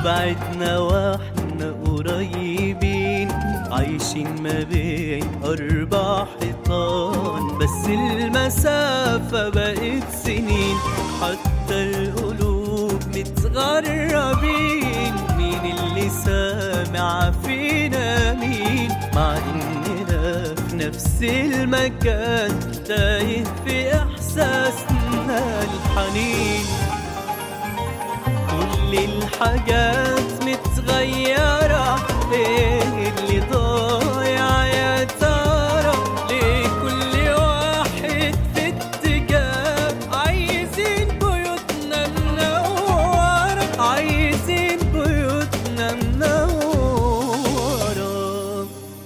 وبعدنا واحنا قريبين عايشين ما بين أربع حيطان بس المسافة بقت سنين حتى القلوب متغربين مين اللي سامع فينا مين مع إننا في نفس المكان تايه في إحساسنا الحنين كل الحاجات متغيرة ايه اللي ضايع يا ترى ليه كل واحد في اتجاه عايزين بيوتنا منورة عايزين بيوتنا منورة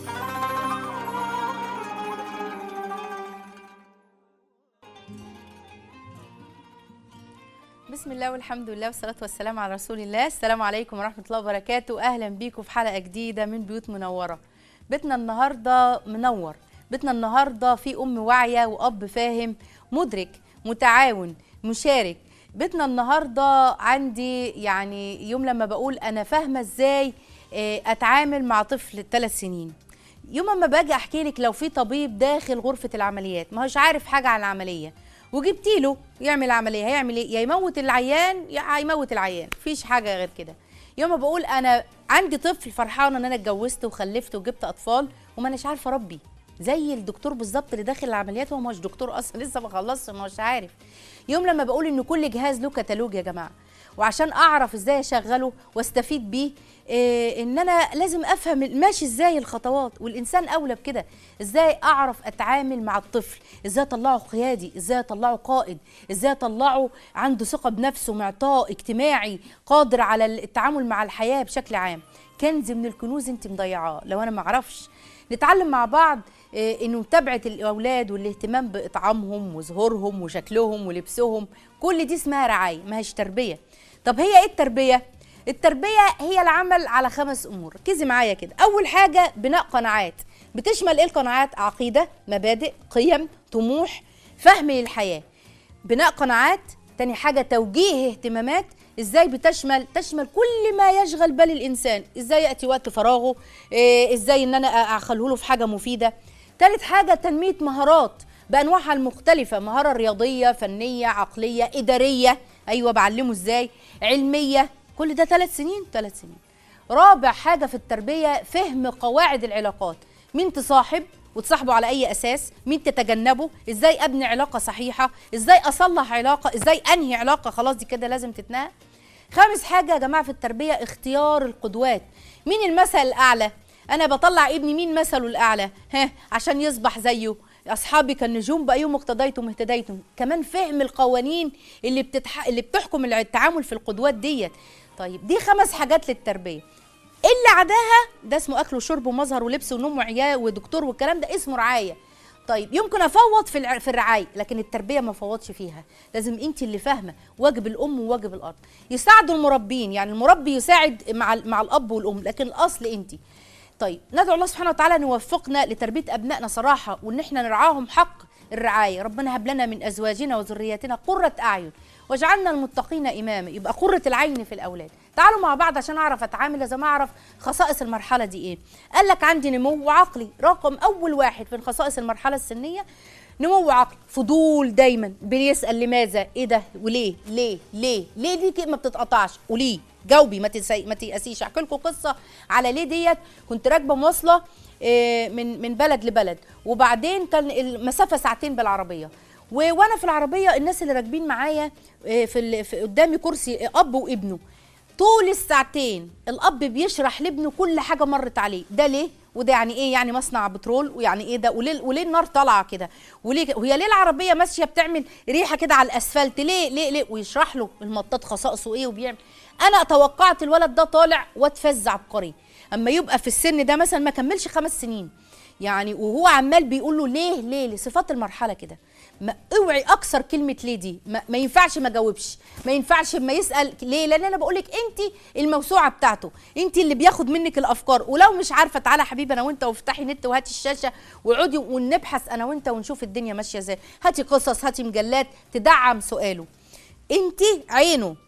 بسم الله والحمد لله والصلاة والسلام على رسول الله السلام عليكم ورحمة الله وبركاته أهلا بيكم في حلقة جديدة من بيوت منورة بيتنا النهاردة منور بيتنا النهاردة في أم واعية وأب فاهم مدرك متعاون مشارك بيتنا النهاردة عندي يعني يوم لما بقول أنا فاهمة إزاي آه، أتعامل مع طفل ثلاث سنين يوم ما باجي احكي لك لو في طبيب داخل غرفه العمليات ما هوش عارف حاجه عن العمليه وجبتي له يعمل عمليه هيعمل ايه يا يموت العيان يا هيموت العيان مفيش حاجه غير كده يوم ما بقول انا عندي طفل فرحانه ان انا اتجوزت وخلفت وجبت اطفال وما اناش عارفه اربي زي الدكتور بالظبط اللي داخل العمليات هو مش دكتور اصلا لسه ما خلصش مش عارف يوم لما بقول ان كل جهاز له كتالوج يا جماعه وعشان اعرف ازاي اشغله واستفيد بيه إيه ان انا لازم افهم ماشي ازاي الخطوات والانسان اولى بكده ازاي اعرف اتعامل مع الطفل ازاي اطلعه قيادي ازاي اطلعه قائد ازاي اطلعه عنده ثقه بنفسه معطاء اجتماعي قادر على التعامل مع الحياه بشكل عام كنز من الكنوز انت مضيعاه لو انا ما اعرفش نتعلم مع بعض إيه، انه متابعه الاولاد والاهتمام باطعامهم وظهورهم وشكلهم ولبسهم كل دي اسمها رعايه ما هيش تربيه طب هي ايه التربيه التربيه هي العمل على خمس امور ركزي معايا كده اول حاجه بناء قناعات بتشمل ايه القناعات عقيده مبادئ قيم طموح فهم للحياه بناء قناعات تاني حاجة توجيه اهتمامات ازاي بتشمل تشمل كل ما يشغل بال الانسان ازاي ياتي وقت فراغه إيه ازاي ان انا اخله له في حاجه مفيده تالت حاجه تنميه مهارات بانواعها المختلفه مهاره رياضيه فنيه عقليه اداريه ايوه بعلمه ازاي علميه كل ده ثلاث سنين ثلاث سنين رابع حاجه في التربيه فهم قواعد العلاقات مين تصاحب وتصاحبه على اي اساس مين تتجنبه ازاي ابني علاقه صحيحه ازاي اصلح علاقه ازاي انهي علاقه خلاص دي كده لازم تتنهى خامس حاجه يا جماعه في التربيه اختيار القدوات مين المثل الاعلى انا بطلع ابني مين مثله الاعلى ها عشان يصبح زيه اصحابي كالنجوم بايهم اقتديتم اهتديتم كمان فهم القوانين اللي بتتح... اللي بتحكم التعامل في القدوات ديت طيب دي خمس حاجات للتربيه اللي عداها ده اسمه اكل وشرب ومظهر ولبس ونوم وعيال ودكتور والكلام ده اسمه رعايه طيب يمكن افوض في الع- في الرعايه لكن التربيه ما افوضش فيها لازم انت اللي فاهمه واجب الام وواجب الاب يساعدوا المربين يعني المربي يساعد مع ال- مع الاب والام لكن الاصل انت طيب ندعو الله سبحانه وتعالى ان يوفقنا لتربيه ابنائنا صراحه وان احنا نرعاهم حق الرعايه ربنا هب لنا من ازواجنا وذرياتنا قره اعين واجعلنا المتقين اماما يبقى قره العين في الاولاد تعالوا مع بعض عشان اعرف اتعامل لازم اعرف خصائص المرحله دي ايه قال لك عندي نمو عقلي رقم اول واحد في خصائص المرحله السنيه نمو عقلي فضول دايما بيسال لماذا ايه ده وليه ليه ليه ليه دي كده ما بتتقطعش وليه جاوبي ما تسي... ما تيأسيش احكي لكم قصه على ليه ديت كنت راكبه مواصله آه، من من بلد لبلد وبعدين كان المسافه ساعتين بالعربيه و- وانا في العربيه الناس اللي راكبين معايا آه، في, ال... في قدامي كرسي اب وابنه طول الساعتين الاب بيشرح لابنه كل حاجه مرت عليه ده ليه وده يعني ايه يعني مصنع بترول ويعني ايه ده وليه وليه النار طالعه كده وليه وهي ليه العربيه ماشيه بتعمل ريحه كده على الاسفلت ليه ليه ليه ويشرح له المطاط خصائصه ايه وبيعمل انا توقعت الولد ده طالع واتفز عبقري اما يبقى في السن ده مثلا ما كملش خمس سنين يعني وهو عمال بيقول له ليه ليه ليه صفات المرحله كده ما اوعي اكثر كلمه ليه دي ما, ما ينفعش ما جاوبش ما ينفعش ما يسال ليه لان انا بقول لك انت الموسوعه بتاعته انت اللي بياخد منك الافكار ولو مش عارفه تعالى يا حبيبي انا وانت وافتحي نت وهاتي الشاشه وقعدي ونبحث انا وانت ونشوف الدنيا ماشيه ازاي هاتي قصص هاتي مجلات تدعم سؤاله انت عينه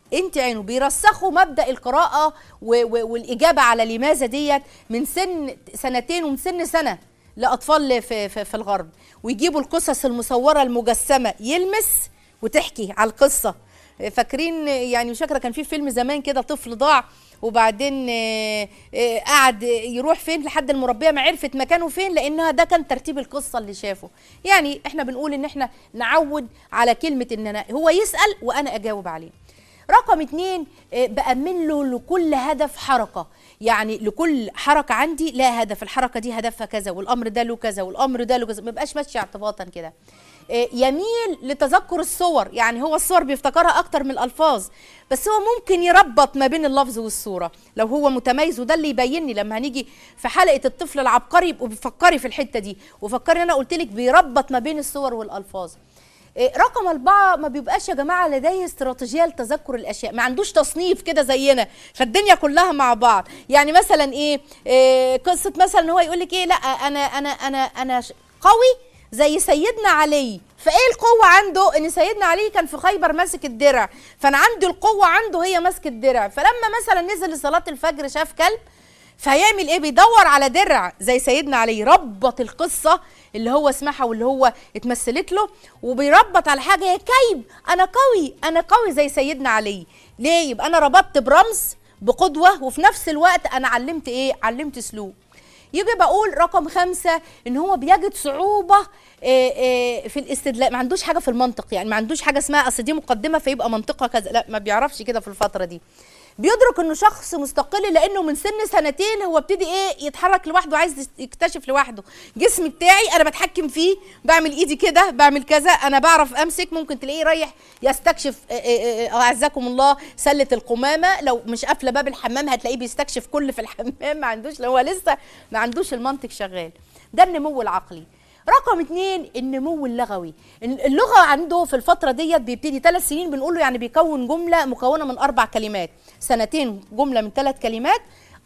انت عينه بيرسخوا مبدا القراءه و- و- والاجابه على لماذا ديت من سن سنتين ومن سن سنه لاطفال في, في, في الغرب ويجيبوا القصص المصوره المجسمه يلمس وتحكي على القصه فاكرين يعني مش فاكره كان في فيلم زمان كده طفل ضاع وبعدين آه، آه، قعد يروح فين لحد المربيه ما عرفت مكانه فين لانها ده كان ترتيب القصه اللي شافه يعني احنا بنقول ان احنا نعود على كلمه ان أنا هو يسال وانا اجاوب عليه رقم اتنين آه، بأمن له لكل هدف حركة يعني لكل حركة عندي لا هدف الحركة دي هدفها كذا والأمر ده له كذا والأمر ده له كذا ما يبقاش ماشي اعتباطا كده آه، يميل لتذكر الصور يعني هو الصور بيفتكرها أكتر من الألفاظ بس هو ممكن يربط ما بين اللفظ والصورة لو هو متميز وده اللي يبيني لما هنيجي في حلقة الطفل العبقري يبقوا بيفكري في الحتة دي وفكري أنا قلت لك بيربط ما بين الصور والألفاظ إيه، رقم أربعة ما بيبقاش يا جماعة لديه استراتيجية لتذكر الأشياء ما عندوش تصنيف كده زينا فالدنيا كلها مع بعض يعني مثلا إيه, إيه قصة مثلا إن هو يقول لك إيه لا أنا أنا أنا أنا ش- قوي زي سيدنا علي فايه القوة عنده ان سيدنا علي كان في خيبر ماسك الدرع فانا عندي القوة عنده هي ماسك الدرع فلما مثلا نزل لصلاة الفجر شاف كلب فهيعمل ايه بيدور على درع زي سيدنا علي ربط القصه اللي هو سمعها واللي هو اتمثلت له وبيربط على حاجه هي كيب انا قوي انا قوي زي سيدنا علي ليه يبقى انا ربطت برمز بقدوه وفي نفس الوقت انا علمت ايه علمت سلوك يجي بقول رقم خمسة ان هو بيجد صعوبة آه، آه، في الاستدلال ما عندوش حاجة في المنطق يعني ما عندوش حاجة اسمها اصل دي مقدمة فيبقى منطقها كذا لا ما بيعرفش كده في الفترة دي بيدرك انه شخص مستقل لانه من سن سنتين هو ابتدي ايه يتحرك لوحده عايز يكتشف لوحده جسمي بتاعي انا بتحكم فيه بعمل ايدي كده بعمل كذا انا بعرف امسك ممكن تلاقيه رايح يستكشف آه، آه، آه، اعزكم الله سله القمامه لو مش قافله باب الحمام هتلاقيه بيستكشف كل في الحمام ما عندوش لو هو لسه ما عندوش المنطق شغال ده النمو العقلي رقم اتنين النمو اللغوي اللغة عنده في الفترة ديت بيبتدي ثلاث سنين بنقول له يعني بيكون جملة مكونة من أربع كلمات سنتين جملة من ثلاث كلمات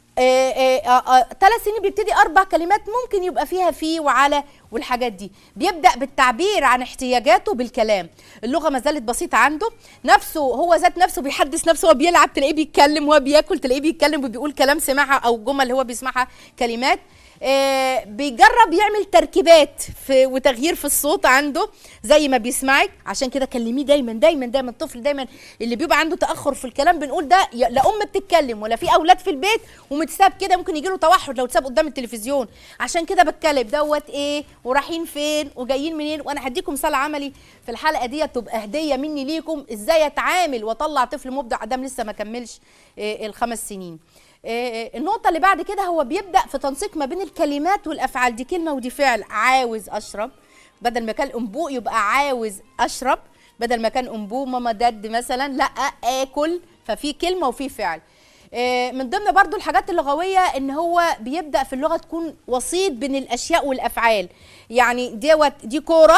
ثلاث سنين بيبتدي أربع كلمات ممكن يبقى فيها في وعلى والحاجات دي بيبدأ بالتعبير عن احتياجاته بالكلام اللغة ما زالت بسيطة عنده نفسه هو ذات نفسه بيحدث نفسه وهو بيلعب تلاقيه بيتكلم وهو بياكل تلاقيه بيتكلم وبيقول كلام سمعها أو جمل اللي هو بيسمعها كلمات آه، بيجرب يعمل تركيبات في وتغيير في الصوت عنده زي ما بيسمعك عشان كده كلميه دايما دايما دايما الطفل دايما اللي بيبقى عنده تاخر في الكلام بنقول ده يا- لا ام بتتكلم ولا في اولاد في البيت ومتساب كده ممكن يجي له توحد لو اتساب قدام التلفزيون عشان كده بتكلم دوت ايه ورايحين فين وجايين منين وانا هديكم مثال عملي في الحلقه ديت تبقى هديه مني ليكم ازاي اتعامل واطلع طفل مبدع ادام لسه ما كملش إيه الخمس سنين آه، النقطة اللي بعد كده هو بيبدأ في تنسيق ما بين الكلمات والأفعال دي كلمة ودي فعل عاوز أشرب بدل ما كان أنبوء يبقى عاوز أشرب بدل ما كان أنبوء ماما دد مثلا لا آكل ففي كلمة وفي فعل آه، من ضمن برضو الحاجات اللغوية ان هو بيبدأ في اللغة تكون وسيط بين الأشياء والأفعال يعني دوت دي كورة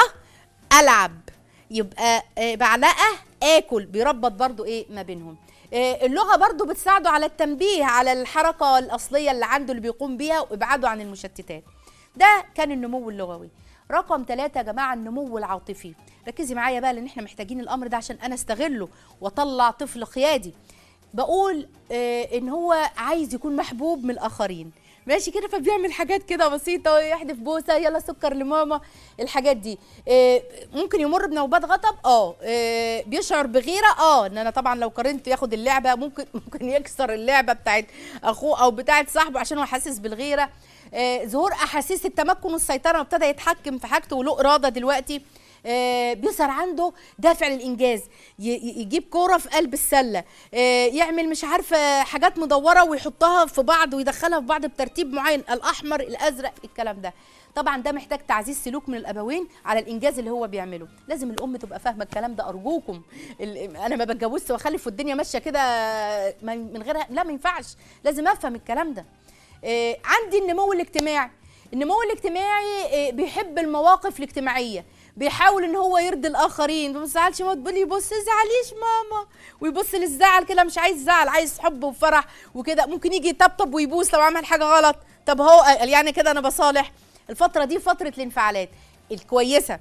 ألعب يبقى آه، بعلقه اكل بيربط برضو ايه ما بينهم آه، اللغه برضو بتساعده على التنبيه على الحركه الاصليه اللي عنده اللي بيقوم بيها وابعاده عن المشتتات ده كان النمو اللغوي رقم ثلاثة يا جماعة النمو العاطفي ركزي معايا بقى لان احنا محتاجين الامر ده عشان انا استغله واطلع طفل قيادي بقول آه ان هو عايز يكون محبوب من الاخرين ماشي كده فبيعمل حاجات كده بسيطه يحدف بوسه يلا سكر لماما الحاجات دي آه ممكن يمر بنوبات غضب اه آه، بيشعر بغيره اه ان انا طبعا لو قارنت ياخد اللعبه ممكن ممكن يكسر اللعبه بتاعت اخوه او بتاعت صاحبه عشان هو حاسس بالغيره آه، ظهور احاسيس التمكن والسيطره وابتدى يتحكم في حاجته وله اراده دلوقتي آه، بيظهر عنده دافع للانجاز ي- ي- يجيب كوره في قلب السله آه، يعمل مش عارفه حاجات مدوره ويحطها في بعض ويدخلها في بعض بترتيب معين الاحمر الازرق الكلام ده طبعا ده محتاج تعزيز سلوك من الابوين على الانجاز اللي هو بيعمله لازم الام تبقى فاهمه الكلام ده ارجوكم ال- انا ما بتجوزش واخلف والدنيا ماشيه كده ما- من غيرها لا ما ينفعش لازم افهم الكلام ده آه، عندي النمو الاجتماعي النمو الاجتماعي آه، بيحب المواقف الاجتماعيه بيحاول ان هو يرضي الاخرين ما بيزعلش ما تقول لي بص زعليش ماما ويبص للزعل كده مش عايز زعل عايز حب وفرح وكده ممكن يجي يطبطب ويبوس لو عمل حاجه غلط طب هو قال يعني كده انا بصالح الفتره دي فتره الانفعالات الكويسه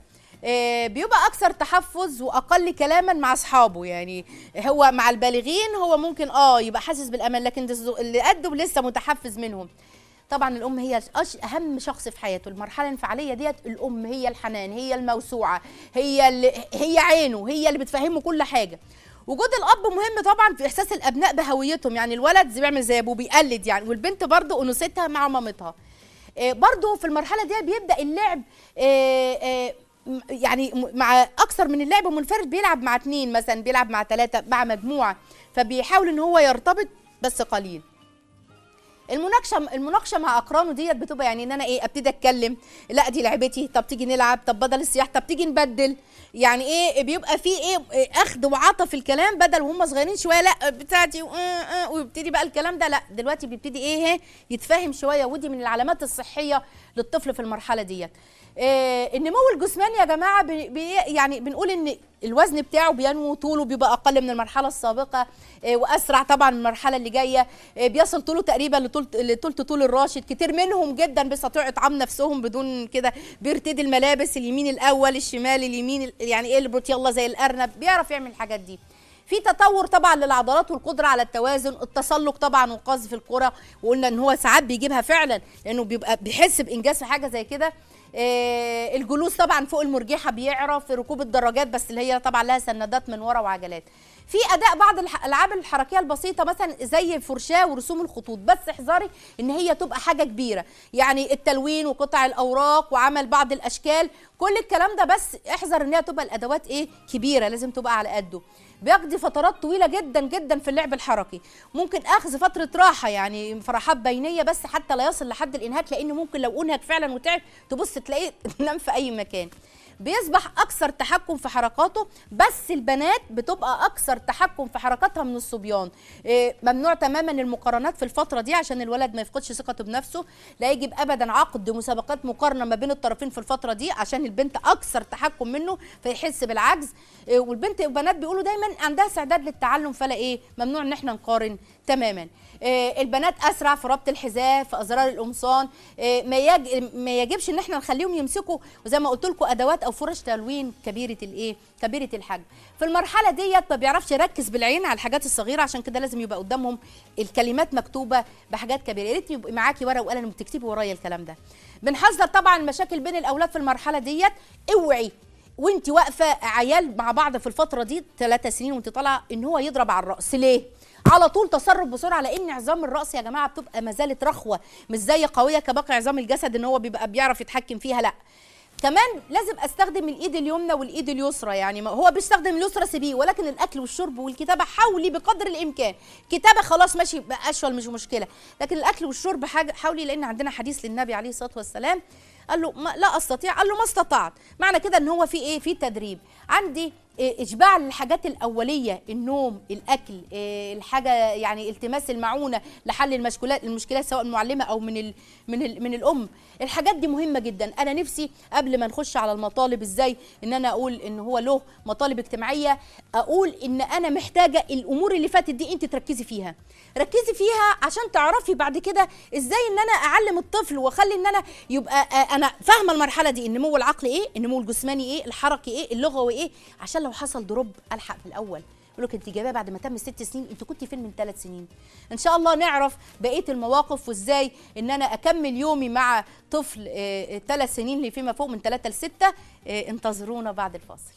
آه، بيبقى اكثر تحفظ واقل كلاما مع اصحابه يعني هو مع البالغين هو ممكن اه يبقى حاسس بالامان لكن الز- اللي قده لسه متحفز منهم طبعا الام هي أش- اهم شخص في حياته المرحله الانفعاليه ديت الام هي الحنان هي الموسوعه هي اللي هي عينه هي اللي بتفهمه كل حاجه وجود الاب مهم طبعا في احساس الابناء بهويتهم يعني الولد زي بيعمل زي ابوه بيقلد يعني والبنت برضه انوثتها مع مامتها آه، برضه في المرحله دي بيبدا اللعب آه، آه، م- يعني م- مع اكثر من اللعب منفرد بيلعب مع اتنين مثلا بيلعب مع ثلاثه مع مجموعه فبيحاول ان هو يرتبط بس قليل المناقشه المناقشه مع اقرانه ديت بتبقى يعني ان انا ايه ابتدي اتكلم لا دي لعبتي طب تيجي نلعب طب بدل الصياح طب تيجي نبدل يعني ايه بيبقى في ايه إيه اخذ وعطا في الكلام بدل وهم صغيرين شويه لا بتاعتي و- آه، آه، ويبتدي بقى الكلام ده لا دلوقتي بيبتدي ايه يتفاهم شويه ودي من العلامات الصحيه للطفل في المرحله ديت إيه النمو الجسماني يا جماعه بي بي يعني بنقول ان الوزن بتاعه بينمو طوله بيبقى اقل من المرحله السابقه إيه واسرع طبعا من المرحله اللي جايه إيه بيصل طوله تقريبا لطول لطول طول الراشد كتير منهم جدا بيستطيعوا اطعام نفسهم بدون كده بيرتدي الملابس اليمين الاول الشمال اليمين ال- يعني ايه البروت يلا زي الارنب بيعرف يعمل الحاجات دي في تطور طبعا للعضلات والقدره على التوازن التسلق طبعا وقذف الكره وقلنا ان هو ساعات بيجيبها فعلا لانه بيبقى بيحس بانجاز في حاجه زي كده آه، الجلوس طبعا فوق المرجحه بيعرف ركوب الدراجات بس اللي هي طبعا لها سندات من ورا وعجلات في اداء بعض الح- الالعاب الحركيه البسيطه مثلا زي الفرشاه ورسوم الخطوط بس احذري ان هي تبقى حاجه كبيره يعني التلوين وقطع الاوراق وعمل بعض الاشكال كل الكلام ده بس احذر ان هي تبقى الادوات ايه كبيره لازم تبقى على قده بيقضي فترات طويله جدا جدا في اللعب الحركي ممكن اخذ فتره راحه يعني فرحات بينيه بس حتى لا يصل لحد الانهاك لان ممكن لو انهك فعلا وتعب تبص تلاقيه نام في اي مكان بيصبح اكثر تحكم في حركاته بس البنات بتبقى اكثر تحكم في حركاتها من الصبيان إيه، ممنوع تماما المقارنات في الفتره دي عشان الولد ما يفقدش ثقته بنفسه لا يجب ابدا عقد مسابقات مقارنه ما بين الطرفين في الفتره دي عشان البنت اكثر تحكم منه فيحس بالعجز إيه، والبنت البنات بيقولوا دايما عندها استعداد للتعلم فلا ايه ممنوع ان احنا نقارن تماما آه، البنات اسرع في ربط الحذاء في ازرار القمصان آه، ما يج... ما يجبش ان احنا نخليهم يمسكوا وزي ما قلت لكم ادوات او فرش تلوين كبيره الايه كبيره الحجم في المرحله ديت ما بيعرفش يركز بالعين على الحاجات الصغيره عشان كده لازم يبقى قدامهم الكلمات مكتوبه بحاجات كبيره يا ريت يبقى معاكي ورقه وقلم وتكتبي ورايا الكلام ده بنحذر طبعا المشاكل بين الاولاد في المرحله ديت اوعي وانت واقفه عيال مع بعض في الفتره دي ثلاثة سنين وانت طالعه ان هو يضرب على الراس ليه على طول تصرف بسرعه لان عظام الراس يا جماعه بتبقى ما زالت رخوه مش زي قويه كباقي عظام الجسد ان هو بيبقى بيعرف يتحكم فيها لا كمان لازم استخدم الايد اليمنى والايد اليسرى يعني ما هو بيستخدم اليسرى سيبيه ولكن الاكل والشرب والكتابه حاولي بقدر الامكان كتابه خلاص ماشي بقى اشول مش مشكله لكن الاكل والشرب حاجه حاولي لان عندنا حديث للنبي عليه الصلاه والسلام قال له ما لا استطيع قال له ما استطعت معنى كده ان هو في ايه في تدريب عندي إيه اشباع للحاجات الاوليه النوم الاكل إيه الحاجه يعني التماس المعونه لحل المشكلات المشكلات سواء المعلمه او من ال من ال من الام الحاجات دي مهمه جدا انا نفسي قبل ما نخش على المطالب ازاي ان انا اقول ان هو له مطالب اجتماعيه اقول ان انا محتاجه الامور اللي فاتت دي انت تركزي فيها ركزي فيها عشان تعرفي بعد كده ازاي ان انا اعلم الطفل واخلي ان انا يبقى آه، انا فاهمه المرحله دي النمو العقلي ايه النمو الجسماني ايه الحركي ايه اللغوي ايه عشان لو حصل دروب الحق في الاول يقول لك انت جايباه بعد ما تم ست سنين انت كنت فين من ثلاث سنين ان شاء الله نعرف بقيه المواقف وازاي ان انا اكمل يومي مع طفل ثلاث سنين اللي فيما فوق من ثلاثه لسته آه، انتظرونا بعد الفاصل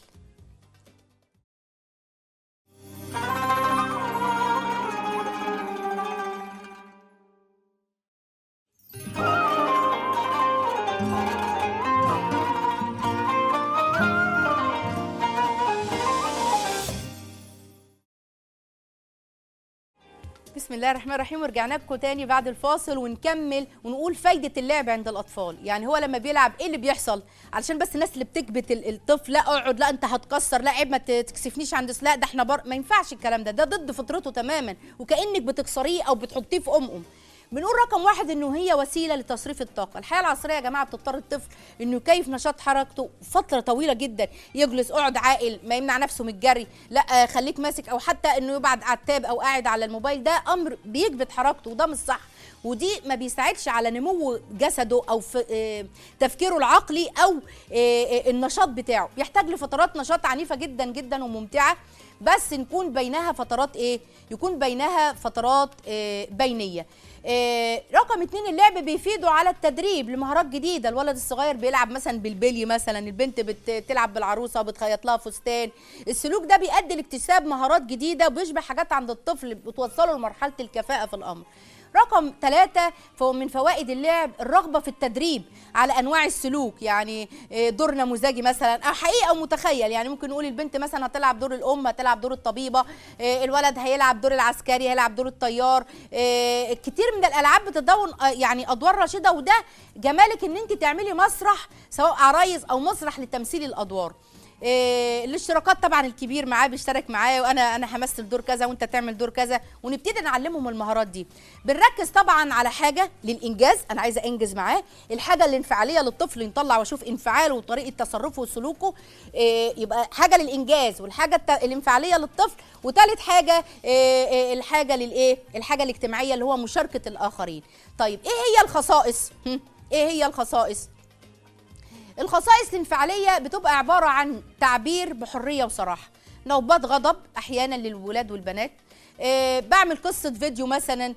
بسم الله الرحمن الرحيم ورجعنا لكم تاني بعد الفاصل ونكمل ونقول فايده اللعب عند الاطفال يعني هو لما بيلعب ايه اللي بيحصل علشان بس الناس اللي بتكبت ال- الطفل لا اقعد لا انت هتكسر لا عيب ما ت- تكسفنيش عند لا ده احنا بر... ما ينفعش الكلام ده ده ضد فطرته تماما وكانك بتكسريه او بتحطيه في ام ام بنقول رقم واحد انه هي وسيله لتصريف الطاقه الحياه العصريه يا جماعه بتضطر الطفل انه يكيف نشاط حركته فتره طويله جدا يجلس اقعد عاقل ما يمنع نفسه من الجري لا آه، خليك ماسك او حتى انه يبعد على التاب او قاعد على الموبايل ده امر بيكبت حركته وده مش صح ودي ما بيساعدش على نمو جسده او في آه، تفكيره العقلي او آه، آه، النشاط بتاعه بيحتاج لفترات نشاط عنيفه جدا جدا وممتعه بس نكون بينها فترات ايه يكون بينها فترات آه، بينيه آه، رقم اتنين اللعب بيفيدوا على التدريب لمهارات جديده الولد الصغير بيلعب مثلا بالبلي مثلا البنت بتلعب بالعروسه بتخيط لها فستان السلوك ده بيؤدي لاكتساب مهارات جديده وبيشبه حاجات عند الطفل بتوصله لمرحله الكفاءه في الامر رقم ثلاثة من فوائد اللعب الرغبة في التدريب على أنواع السلوك يعني آه، دور نموذجي مثلا أو حقيقي أو متخيل يعني ممكن نقول البنت مثلا هتلعب دور الأم هتلعب دور الطبيبة آه، الولد هيلعب دور العسكري هيلعب دور الطيار آه، كتير من الألعاب بتدون آه، يعني أدوار رشيدة وده جمالك إن أنت تعملي مسرح سواء عرايس أو مسرح لتمثيل الأدوار إيه الاشتراكات طبعا الكبير معاه بيشترك معايا وانا انا همثل دور كذا وانت تعمل دور كذا ونبتدي نعلمهم المهارات دي بنركز طبعا على حاجه للانجاز انا عايزه انجز معاه الحاجه الانفعاليه للطفل نطلع واشوف انفعاله وطريقه تصرفه وسلوكه إيه يبقى حاجه للانجاز والحاجه الت- الانفعاليه للطفل وثالث حاجه إيه إيه الحاجه للايه الحاجه الاجتماعيه اللي هو مشاركه الاخرين طيب ايه هي الخصائص هم؟ ايه هي الخصائص الخصائص الانفعاليه بتبقى عباره عن تعبير بحريه وصراحه نوبات غضب احيانا للولاد والبنات إيه بعمل قصه فيديو مثلا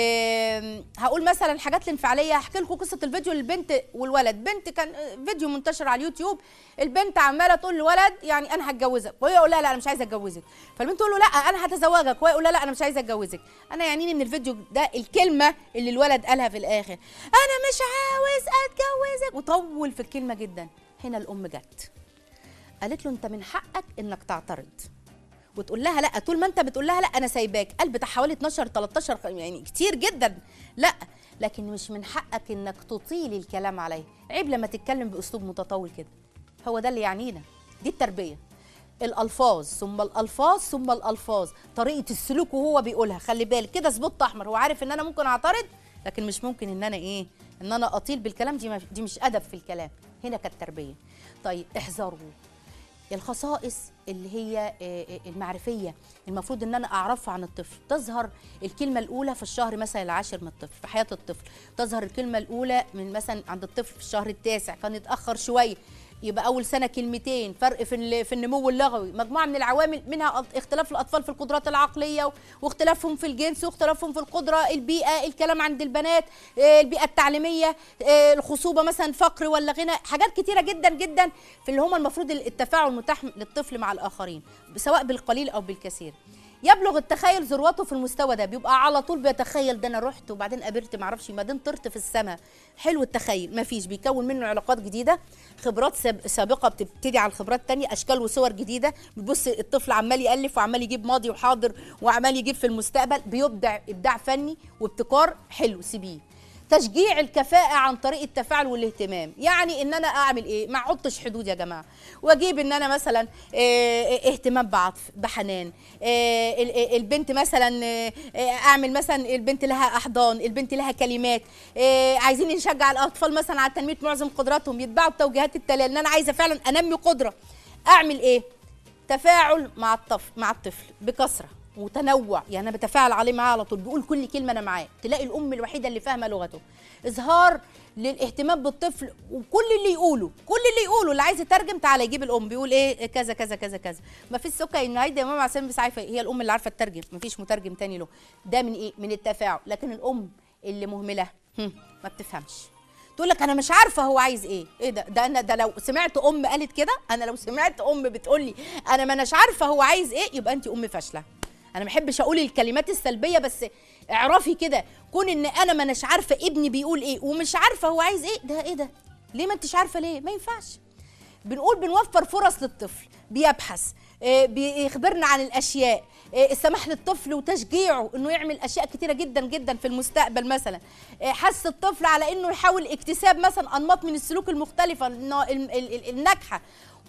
إيه هقول مثلا الحاجات الانفعاليه هحكي لكم قصه الفيديو للبنت والولد بنت كان فيديو منتشر على اليوتيوب البنت عماله تقول للولد يعني انا هتجوزك وهي يقول لها لا انا مش عايزه اتجوزك فالبنت تقول له لا انا هتزوجك وهو يقول لها لا انا مش عايزه اتجوزك انا يعنيني من الفيديو ده الكلمه اللي الولد قالها في الاخر انا مش عاوز اتجوزك وطول في الكلمه جدا هنا الام جت قالت له انت من حقك انك تعترض وتقول لها لا طول ما انت بتقول لها لا انا سايباك قال بتاع حوالي 12 13 خ- يعني كتير جدا لا لكن مش من حقك انك تطيل الكلام عليه عيب لما تتكلم باسلوب متطاول كده هو ده اللي يعنينا دي التربيه الالفاظ ثم الالفاظ ثم الالفاظ طريقه السلوك وهو بيقولها خلي بالك كده سبوت احمر هو عارف ان انا ممكن اعترض لكن مش ممكن ان انا ايه ان انا اطيل بالكلام دي ما- دي مش ادب في الكلام هنا كانت تربيه طيب احذروا الخصائص اللي هي آه، آه، المعرفيه المفروض ان انا اعرفها عن الطفل تظهر الكلمه الاولى في الشهر مثلا العاشر من الطفل في حياه الطفل تظهر الكلمه الاولى من مثلا عند الطفل في الشهر التاسع كان يتاخر شويه يبقى اول سنه كلمتين فرق في ال- في النمو اللغوي مجموعه من العوامل منها أط- اختلاف الاطفال في القدرات العقليه و- واختلافهم في الجنس واختلافهم في القدره البيئه الكلام عند البنات آه، البيئه التعليميه آه، الخصوبه مثلا فقر ولا غنى حاجات كتيره جدا جدا في اللي هم المفروض التفاعل متاح للطفل مع الاخرين سواء بالقليل او بالكثير يبلغ التخيل ذروته في المستوى ده بيبقى على طول بيتخيل ده انا رحت وبعدين قابلت معرفش بعدين طرت في السماء حلو التخيل مفيش بيكون منه علاقات جديده خبرات ساب- سابقه بتبتدي على الخبرات التانية اشكال وصور جديده بتبص الطفل عمال يالف وعمال يجيب ماضي وحاضر وعمال يجيب في المستقبل بيبدع ابداع فني وابتكار حلو سيبيه تشجيع الكفاءة عن طريق التفاعل والاهتمام يعني ان انا اعمل ايه ما احطش حدود يا جماعة واجيب ان انا مثلا آه، اهتمام بعطف بحنان آه، ال- ال- البنت مثلا آه، آه، اعمل مثلا البنت لها احضان البنت لها كلمات آه، عايزين نشجع الاطفال مثلا على تنمية معظم قدراتهم يتبعوا التوجيهات التالية ان انا عايزة فعلا انمي قدرة اعمل ايه تفاعل مع الطفل مع الطفل بكثره وتنوع يعني انا بتفاعل عليه معاه على طول بيقول كل كلمه انا معاه تلاقي الام الوحيده اللي فاهمه لغته اظهار للاهتمام بالطفل وكل اللي يقوله كل اللي يقوله اللي عايز يترجم تعالى يجيب الام بيقول ايه كذا كذا كذا كذا ما فيش سكه ان هيدا يا ماما عشان بس عارفه هي الام اللي عارفه تترجم ما فيش مترجم تاني له ده من ايه من التفاعل لكن الام اللي مهمله هم، ما بتفهمش تقول لك انا مش عارفه هو عايز ايه ايه ده ده انا ده لو سمعت ام قالت كده انا لو سمعت ام بتقول لي انا ما اناش عارفه هو عايز ايه يبقى انت ام فاشله انا ما بحبش اقول الكلمات السلبيه بس اعرفي كده كون ان انا ما اناش عارفه ابني بيقول ايه ومش عارفه هو عايز ايه ده ايه ده ليه ما انتش عارفه ليه ما ينفعش بنقول بنوفر فرص للطفل بيبحث آه، بيخبرنا عن الاشياء آه، السماح للطفل وتشجيعه انه يعمل اشياء كتيره جدا جدا في المستقبل مثلا آه، حث الطفل على انه يحاول اكتساب مثلا انماط من السلوك المختلفه النا- ال- ال- ال- الناجحه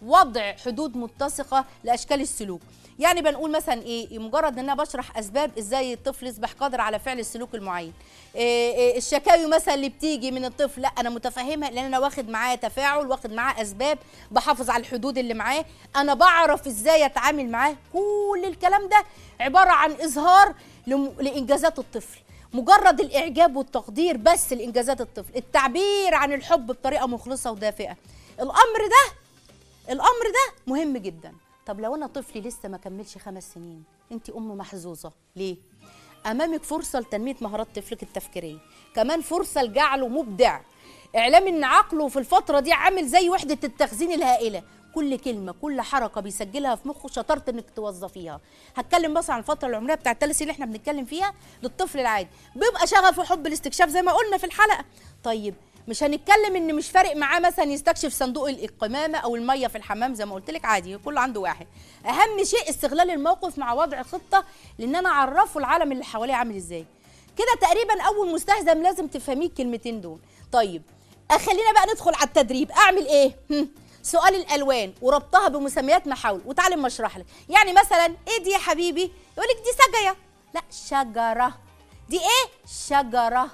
وضع حدود متسقه لاشكال السلوك يعني بنقول مثلا ايه مجرد ان انا بشرح اسباب ازاي الطفل يصبح قادر على فعل السلوك المعين إيه إيه الشكاوي مثلا اللي بتيجي من الطفل لا انا متفهمها لان انا واخد معاه تفاعل واخد معاه اسباب بحافظ على الحدود اللي معاه انا بعرف ازاي اتعامل معاه كل الكلام ده عباره عن اظهار لم- لانجازات الطفل مجرد الاعجاب والتقدير بس لانجازات الطفل التعبير عن الحب بطريقه مخلصه ودافئه الامر ده الامر ده مهم جدا طب لو انا طفلي لسه ما كملش خمس سنين انت ام محظوظه ليه امامك فرصه لتنميه مهارات طفلك التفكيريه كمان فرصه لجعله مبدع اعلام ان عقله في الفتره دي عامل زي وحده التخزين الهائله كل كلمه كل حركه بيسجلها في مخه شطرت انك توظفيها هتكلم بس عن الفتره العمريه بتاعت الثلاث سنين اللي احنا بنتكلم فيها للطفل العادي بيبقى شغف وحب الاستكشاف زي ما قلنا في الحلقه طيب مش هنتكلم ان مش فارق معاه مثلا يستكشف صندوق القمامه او الميه في الحمام زي ما قلت لك عادي كله عنده واحد اهم شيء استغلال الموقف مع وضع خطه لان انا اعرفه العالم اللي حواليه عامل ازاي كده تقريبا اول مستهزم لازم تفهميه الكلمتين دول طيب خلينا بقى ندخل على التدريب اعمل ايه هم. سؤال الالوان وربطها بمسميات محاول وتعالى ما اشرح لك يعني مثلا ايه دي يا حبيبي يقول لك دي سجيه لا شجره دي ايه شجره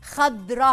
خضره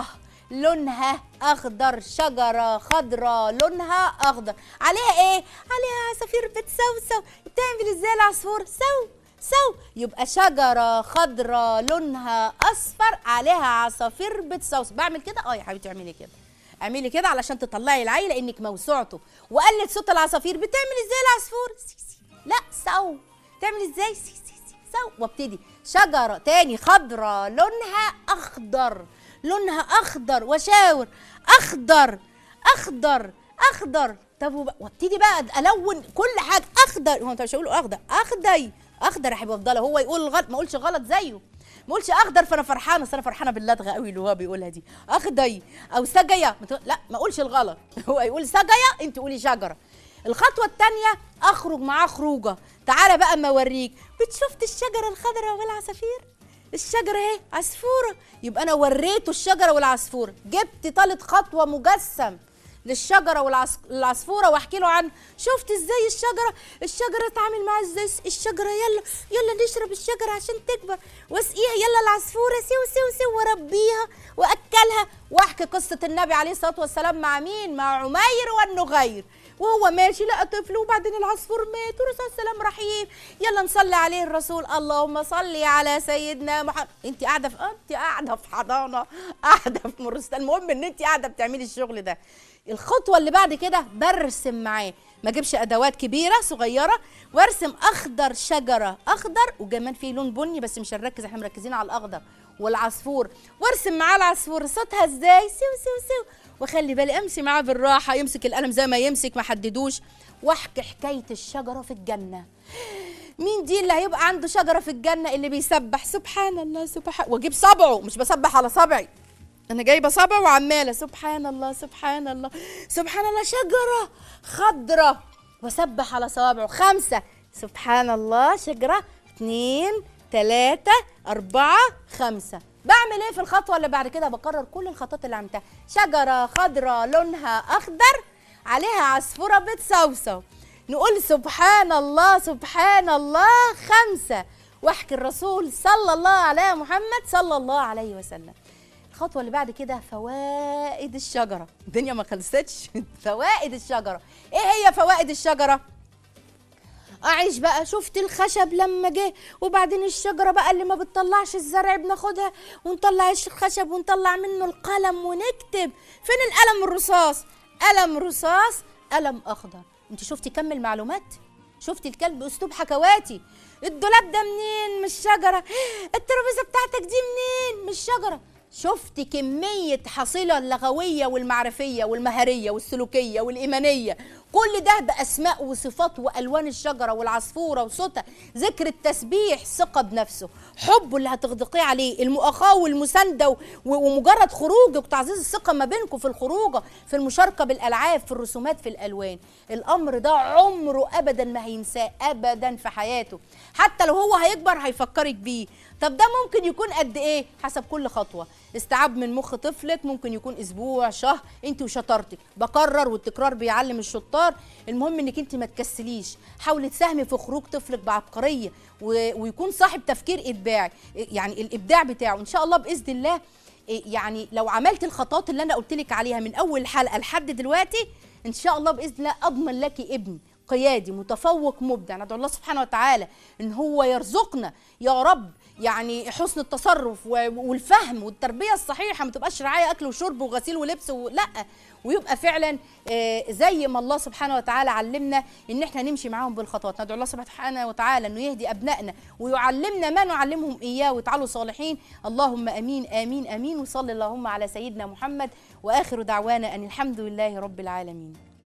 لونها اخضر شجره خضراء لونها اخضر عليها ايه عليها عصافير بتسوسو بتعمل ازاي العصفور سو سو يبقى شجره خضراء لونها اصفر عليها عصافير بتسوسو بعمل كده اه يا حبيبتي اعملي كده اعملي كده علشان تطلعي العيله لانك موسوعته وقلت صوت العصافير بتعمل ازاي العصفور سي سي لا سو تعمل ازاي سي سي سي سو وابتدي شجره تاني خضراء لونها اخضر لونها اخضر وشاور اخضر اخضر اخضر طب وب- وابتدي بقى الون كل حاجه اخضر هو انت مش هقول اخضر اخضر اخضر يا حبيبي افضل هو يقول غلط ما اقولش غلط زيه ما اقولش اخضر فانا فرحانه اصل انا فرحانه باللدغه قوي اللي هو بيقولها دي اخضي او سجيه ما تقول- لا ما اقولش الغلط هو يقول سجيه انت قولي شجره الخطوه الثانيه اخرج معاه خروجه تعالى بقى اما اوريك بتشوفت الشجره الخضراء والعصافير الشجره اهي عصفوره يبقى انا وريته الشجره والعصفوره جبت ثالث خطوه مجسم للشجره والعصفوره واحكي له عن شفت ازاي الشجره الشجره اتعامل معاها ازاي الشجره يلا يلا نشرب الشجره عشان تكبر واسقيها يلا العصفوره سو سو سو وربيها واكلها واحكي قصه النبي عليه الصلاه والسلام مع مين مع عمير والنغير وهو ماشي لقى طفل وبعدين العصفور مات والرسول صلى الله عليه وسلم رحيم يلا نصلي عليه الرسول اللهم صل على سيدنا محمد انت قاعده في آه، انت قاعده في حضانه قاعده في مرستان المهم ان انت قاعده بتعملي الشغل ده الخطوه اللي بعد كده برسم معاه ما اجيبش ادوات كبيره صغيره وارسم اخضر شجره اخضر وكمان في لون بني بس مش هنركز احنا مركزين على الاخضر والعصفور وارسم معاه العصفور صوتها ازاي سو سو سو وخلي بالي امشي معاه بالراحه يمسك القلم زي ما يمسك ما حددوش واحكي حكايه الشجره في الجنه مين دي اللي هيبقى عنده شجره في الجنه اللي بيسبح سبحان الله سبحان واجيب صبعه مش بسبح على صبعي انا جايبه صبع وعماله سبحان الله سبحان الله سبحان الله شجره خضره واسبح على صوابعه خمسه سبحان الله شجره اثنين ثلاثة أربعة خمسة بعمل ايه في الخطوة اللي بعد كده بكرر كل الخطوات اللي عملتها شجرة خضراء لونها أخضر عليها عصفورة بتصوصو نقول سبحان الله سبحان الله خمسة واحكي الرسول صلى الله على محمد صلى الله عليه وسلم الخطوه اللي بعد كده فوائد الشجره الدنيا ما خلصتش فوائد الشجره ايه هي فوائد الشجره اعيش بقى شفت الخشب لما جه وبعدين الشجره بقى اللي ما بتطلعش الزرع بناخدها ونطلع الخشب ونطلع منه القلم ونكتب فين القلم الرصاص قلم رصاص قلم اخضر انت شفتي كم المعلومات شفتي الكلب اسلوب حكواتي الدولاب ده منين مش شجره الترابيزه بتاعتك دي منين مش شجره شفت كمية حصيلة اللغوية والمعرفية والمهارية والسلوكية والإيمانية كل ده بأسماء وصفات وألوان الشجرة والعصفورة وصوتها ذكر التسبيح ثقة بنفسه حبه اللي هتغدقيه عليه المؤاخاة والمساندة و- ومجرد خروجك وتعزيز الثقة ما بينكم في الخروجة في المشاركة بالألعاب في الرسومات في الألوان الأمر ده عمره أبدا ما هينساه أبدا في حياته حتى لو هو هيكبر هيفكرك بيه طب ده ممكن يكون قد ايه حسب كل خطوه استيعاب من مخ طفلك ممكن يكون اسبوع شهر انت وشطارتك بكرر والتكرار بيعلم الشطار شطار المهم انك انت ما تكسليش حاولي تساهمي في خروج طفلك بعبقريه و... ويكون صاحب تفكير ابداعي يعني الابداع بتاعه ان شاء الله باذن الله إيه يعني لو عملت الخطوات اللي انا قلت لك عليها من اول حلقه لحد دلوقتي ان شاء الله باذن الله اضمن لك ابن قيادي متفوق مبدع ندعو الله سبحانه وتعالى ان هو يرزقنا يا رب يعني حسن التصرف و- والفهم والتربيه الصحيحه ما تبقاش رعايه اكل وشرب وغسيل ولبس و... لا ويبقى فعلا آه، زي ما الله سبحانه وتعالى علمنا ان احنا نمشي معاهم بالخطوات ندعو الله سبحانه وتعالى انه يهدي ابنائنا ويعلمنا ما نعلمهم اياه ويجعلوا صالحين اللهم امين امين امين وصلي اللهم على سيدنا محمد واخر دعوانا ان الحمد لله رب العالمين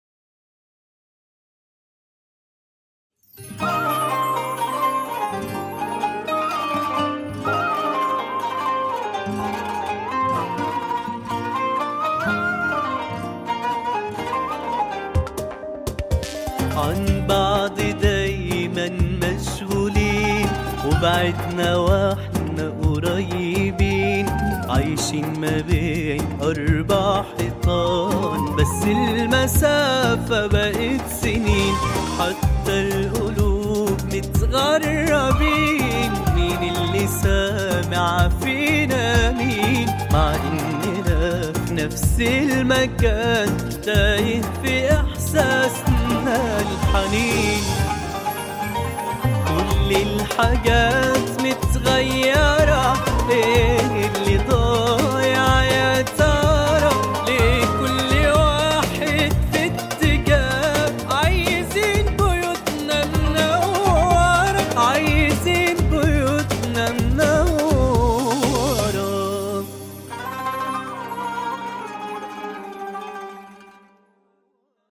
عن بعض دايما مشغولين وبعدنا واحنا قريبين عايشين ما بين أربع حيطان بس المسافة بقت سنين حتى القلوب متغربين مين اللي سامع فينا مين مع إننا في نفس المكان تايه في إحساسنا الحنين كل الحاجات